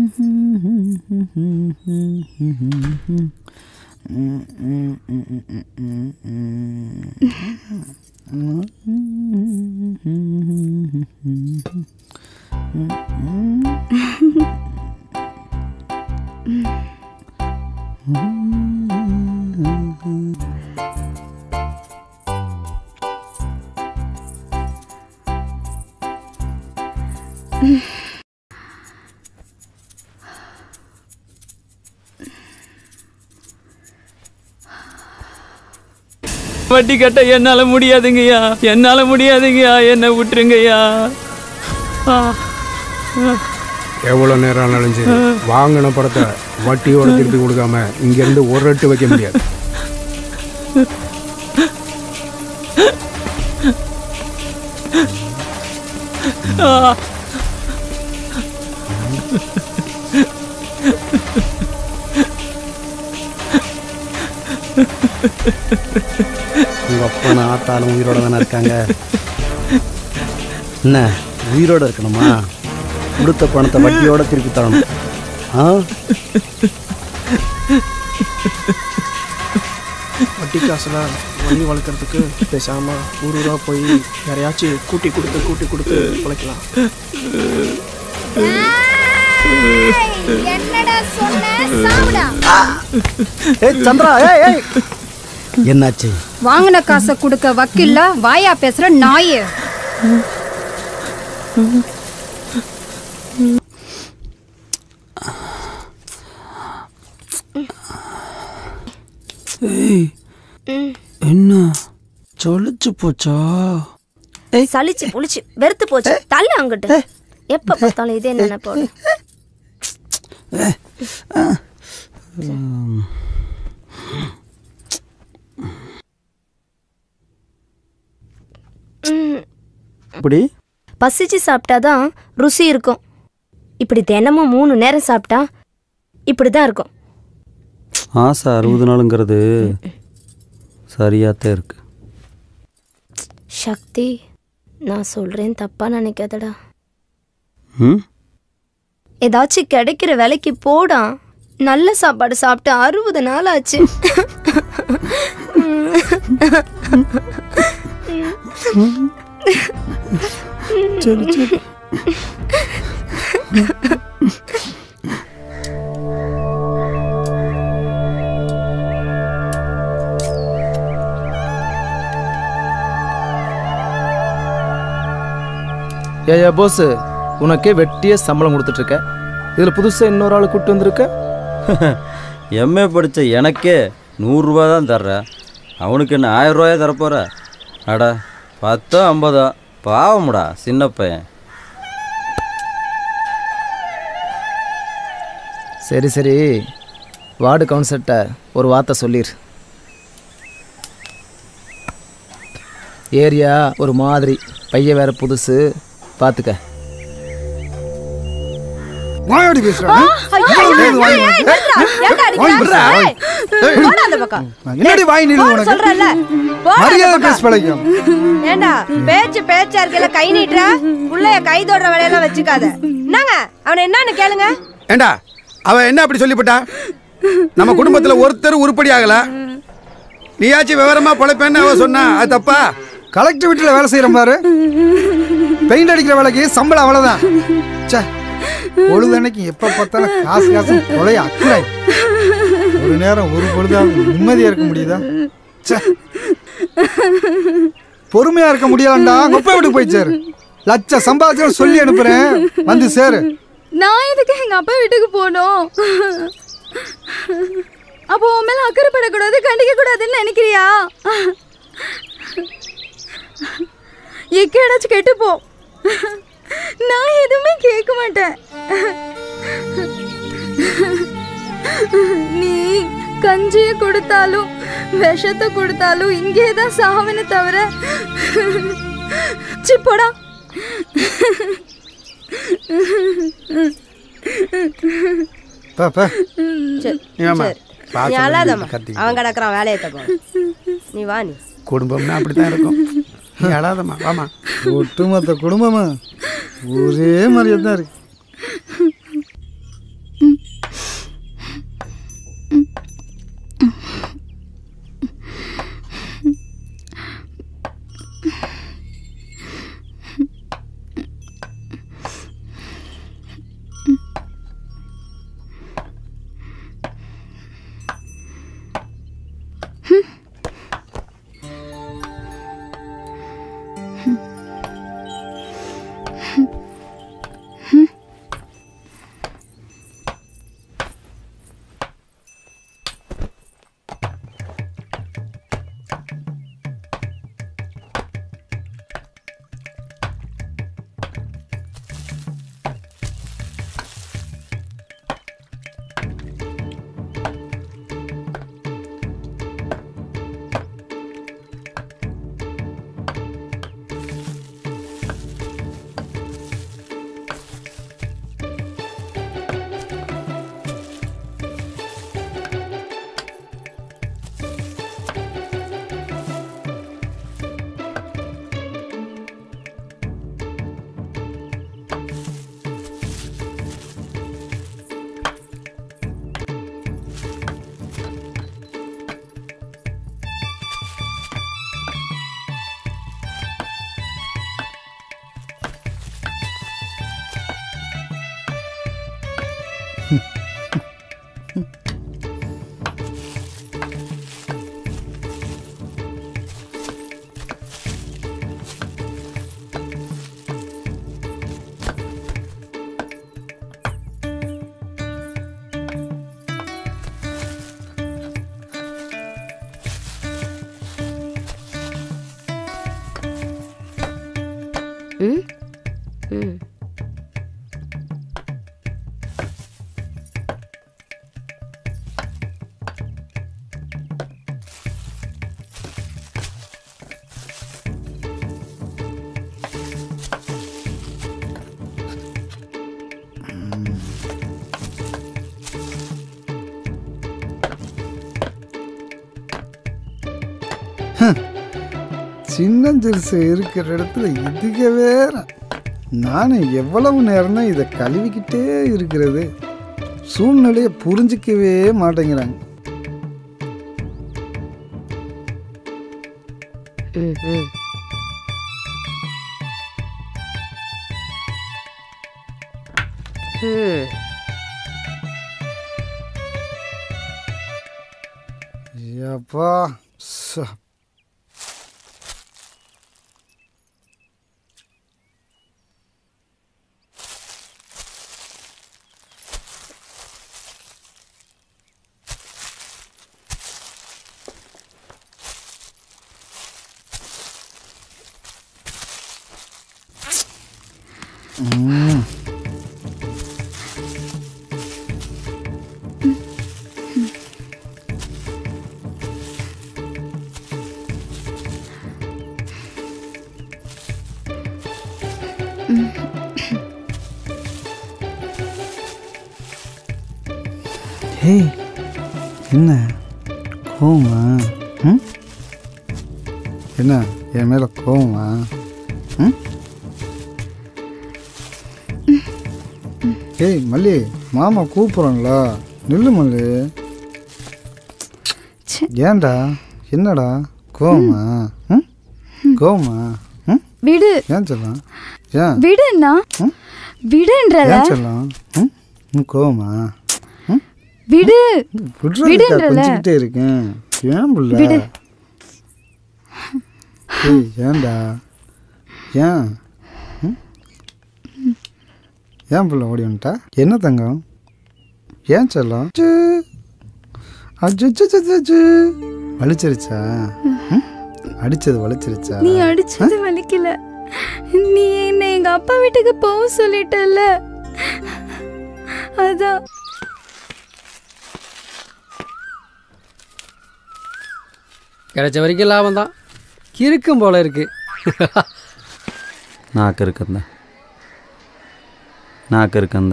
வட்டி கட்ட என்னால முடியாதுங்கய்யா என்னால முடியாதுங்கய்யா என்னை விட்டுருங்கய்யா ஆ, ஆ. எவ்வளோ நேரம் ஆனாலும் சரி வாங்கின படத்தை வட்டியோட திருப்பி கொடுக்காம இங்கேருந்து ஒரு ரெட்டு வைக்க முடியாது ஆ. உங்கள் அப்பா ஆத்தாலும் உயிரோட தானே இருக்காங்க என்ன உயிரோட இருக்கணுமா கொடுத்த பணத்தை வட்டியோட திருப்பி தரணும் ஆ வட்டி காசுலாம் வழி வளர்க்குறதுக்கு பேசாமல் ஊர் ஊராக போய் யாரையாச்சும் கூட்டி கொடுத்து கூட்டி கொடுத்து பிழைக்கலாம் என்னடா சொன்ன சாவுடா ஏய் சந்திரா ஏய் ஏய் என்னாச்சு வாங்கின காசை கொடுக்க வக்கில்ல வாயா பேசுற நாயே ஏய் என்ன சொல்லிச்சு போச்சா சலிச்சு புளிச்சு வெறுத்து போச்சு தள்ள அங்கிட்டு எப்ப பார்த்தாலும் இதே நினைப்போடு இப்படி பசிச்சு சாப்பிட்டாதான் ருசி இருக்கும் இப்படி தினமும் மூணு நேரம் சாப்பிட்டா இப்படிதான் இருக்கும் ஆசை அறுபது நாளுங்கிறது சரியாத்தான் இருக்கு சக்தி நான் சொல்றேன் தப்பா நினைக்காதடா ம் ஏதாச்சும் கிடைக்கிற வேலைக்கு போடா நல்ல சாப்பாடு சாப்பிட்டு அறுபது நாள் ஆச்சு சரி சரி ஏயா போஸ் உனக்கே வெட்டியே சம்பளம் கொடுத்துட்டு இருக்க இதில் புதுசாக இன்னொரு ஆள் கூப்பிட்டு வந்திருக்க எம்ஏ படித்த எனக்கே நூறுரூவா தான் தர்றேன் அவனுக்கு என்ன ஆயிரம் ரூபாயே தரப்போற அட பத்தோ ஐம்பதோ பாவமுடா சின்ன பையன் சரி சரி வார்டு கவுன்சிலர்கிட்ட ஒரு வார்த்தை சொல்லிடு ஏரியா ஒரு மாதிரி பையன் வேற புதுசு பார்த்துக்க வாயோடி பேசுறேன் என்னடி வாய் நீளு உனக்கு சொல்றல மரியாதை பேச பழகும் ஏண்டா பேச்சு பேச்சா இருக்கல கை நீட்டுற புள்ளைய கை தொடுற வேலையெல்லாம் வச்சுக்காத என்னங்க அவனை என்னன்னு கேளுங்க ஏண்டா அவன் என்ன அப்படி சொல்லிவிட்டா நம்ம குடும்பத்துல ஒருத்தர் உருப்படி ஆகல நீயாச்சும் விவரமா பொழைப்பேன்னு அவ சொன்னா அது தப்பா கலெக்டர் வீட்டில் வேலை செய்யற பாரு பெயிண்ட் அடிக்கிற வேலைக்கு சம்பளம் அவ்வளவுதான் ச்சே பொழுதன்னைக்கு எப்ப பார்த்தாலும் காசு காசு கொலைய அக்கறை ஒரு நேரம் ஒரு பொழுதாவது நிம்மதியா இருக்க முடியுதா ச்சே பொறுமையா இருக்க முடியலண்டா குப்பை விட்டு போய் சேரு லட்ச சம்பாதிச்சு சொல்லி அனுப்புறேன் வந்து சேரு நான் எதுக்கு எங்க அப்பா வீட்டுக்கு போகணும் அப்போ உன் மேல அக்கறைப்படக்கூடாது கண்டிக்க கூடாதுன்னு நினைக்கிறியா எக்கேடாச்சும் கெட்டு போ நான் எதுவுமே கேட்க மாட்டேன் நீ கஞ்சியை கொடுத்தாலும் விஷத்தை கொடுத்தாலும் இங்கே தான் சாவனு தவிர சிப்போடா பாப்பா சரி, நீ வாம்மா. சரி. பாசம் நீ அழாதம்மா கத்திக்கிட்டு. அவன் கிடக்குறான் வேலையை தப்பா நீ வா நீ குடும்பம்னா அப்படித்தான் இருக்கும் நீ அழாதம்மா வாமா ஒட்டுமொத்த குடும்பமா ஒரே மாதிரியே தான் இருக்கு ம் ம் சின்னஞ்சிறுசு இருக்கிற இடத்துல இதுக வேற நானும் எவ்வளவு நேரம் தான் இதை கழுவிக்கிட்டே இருக்கிறது சூழ்நிலையை புரிஞ்சிக்கவே மாட்டேங்கிறாங்க ம் ம் ம் அப்பா ச ம். ஏய் என்ன கோவமா ம் என்ன என் மேலே கோவமா ம் ஏய் மல்லி மாமா கூப்பிட்றாங்களா நில்லு மல்லி ஏன்டா என்னடா கோவமா ம் கோவமா ம் விடு ஏன் சொல்லலாம் ஏன் விடுண்ணா ம்? விடுன்றல ஏன் சொல்லலாம் ம் ம் கோவமா விடு விடுறதுக்கா விடுன்றல. கொஞ்சிக்கிட்டே இருக்கேன் ஏன் புள்ள விடு. ஏய் ஏன்டா ஏன் ம்? ஏன் புள்ள ஓடி வந்துட்டா என்ன தங்கம் ஏன் செல்லம் அச்சு. அச்சு, அச்சு, அச்சு, அச்சு. வலிச்சிருச்சா ம்? அடிச்சது வலிச்சிருச்சா நீ அடிச்சது வலிக்கல நீ என்ன எங்க அப்பா வீட்டுக்கு போக சொல்லிட்டல அதான் கிடைச்ச வரைக்கும் லாபம் தான் இருக்கும் போல இருக்கு நாக்கு இருக்குந்த நாக்கு இருக்குந்த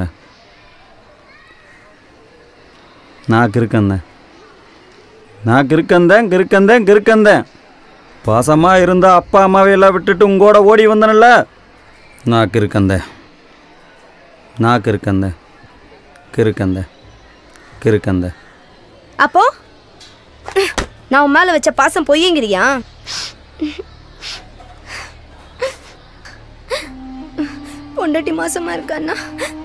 நாக்கு இருக்கந்த நாக்கு இருக்கந்தேன் கிருக்கந்தேன் கிருக்கந்தேன் பாசமாக இருந்தா அப்பா அம்மாவை எல்லாம் விட்டுட்டு உங்கூட ஓடி வந்தனல்ல நாக்கு இருக்கந்த நாக்கு இருக்கந்த கிருக்கந்த கிருக்கந்த அப்போ நான் உன் மேல வச்ச பாசம் பொய்யங்கிறியா பொண்டாட்டி மாசமா இருக்கான்னா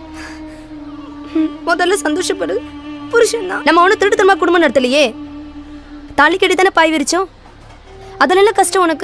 முதல்ல சந்தோஷப்படு புருஷன் தான் நம்ம ஒன்றும் திருட்டுத்தனமா குடும்பம் நடத்தலையே தாலி கட்டி தானே பாய் விரிச்சோம் அதில் என்ன கஷ்டம் உனக்கு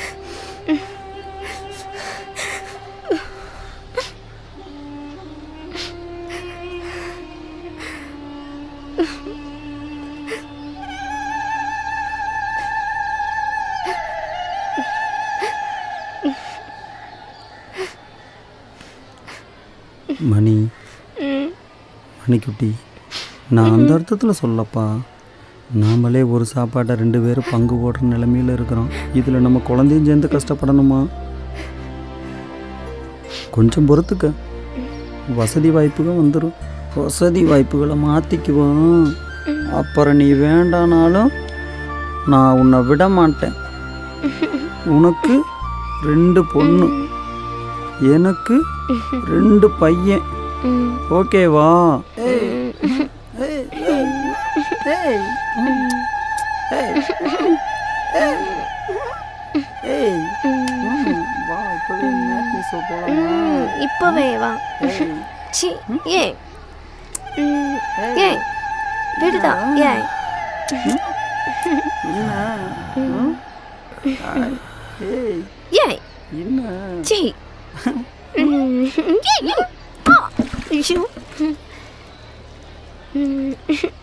மணி மணிக்குட்டி நான் அந்த அர்த்தத்தில் சொல்லப்பா நாமளே ஒரு சாப்பாட்டை ரெண்டு பேரும் பங்கு போடுற நிலைமையில் இருக்கிறோம் இதில் நம்ம குழந்தையும் சேர்ந்து கஷ்டப்படணுமா கொஞ்சம் பொறுத்துக்க வசதி வாய்ப்புகள் வந்துடும் வசதி வாய்ப்புகளை மாற்றிக்குவோம் அப்புறம் நீ வேண்டானாலும் நான் உன்னை விட மாட்டேன் உனக்கு ரெண்டு பொண்ணு எனக்கு ரெண்டு பையன் ஓகேவா இப்பவே வா சி ஏன் ம். ஏய் விடுதான் ஏய் ஏய் சீ ம், ஏய், ஏய். ஆ, ஐயோ. ம்.